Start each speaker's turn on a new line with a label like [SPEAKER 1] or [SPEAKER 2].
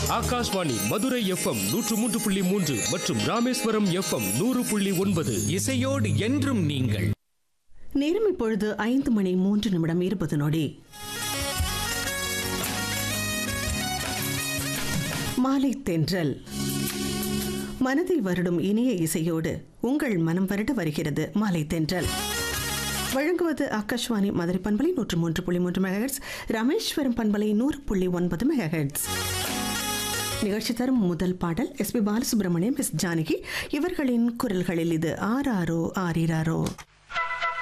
[SPEAKER 1] Akashvani Madurai FM நூற்று மூன்று புள்ளி மூன்று மற்றும் ராமேஸ்வரம் எஃப்எம் நூறு புள்ளி ஒன்பது
[SPEAKER 2] இசையோடு என்றும் நீங்கள்
[SPEAKER 3] நேரம் இப்பொழுது ஐந்து மணி மூன்று நிமிடம் இருபது நொடி மாலை தென்றல் மனதை வருடும் இனிய இசையோடு உங்கள் மனம் வருட வருகிறது மாலை தென்றல் வழங்குவது ஆகாஷ்வாணி மதுரை பண்பலை நூற்று மூன்று புள்ளி மூன்று மெகாஹெட்ஸ் ராமேஸ்வரம் பண்பலை நூறு புள்ளி ஒன்பது மெகாஹெட்ஸ் நிகழ்ச்சி தரும் முதல் பாடல் எஸ்பி பாலசுப்ரமணியம் எஸ் ஜானகி இவர்களின் குரல்களில் இது ஆராரோ ஆரிராரோ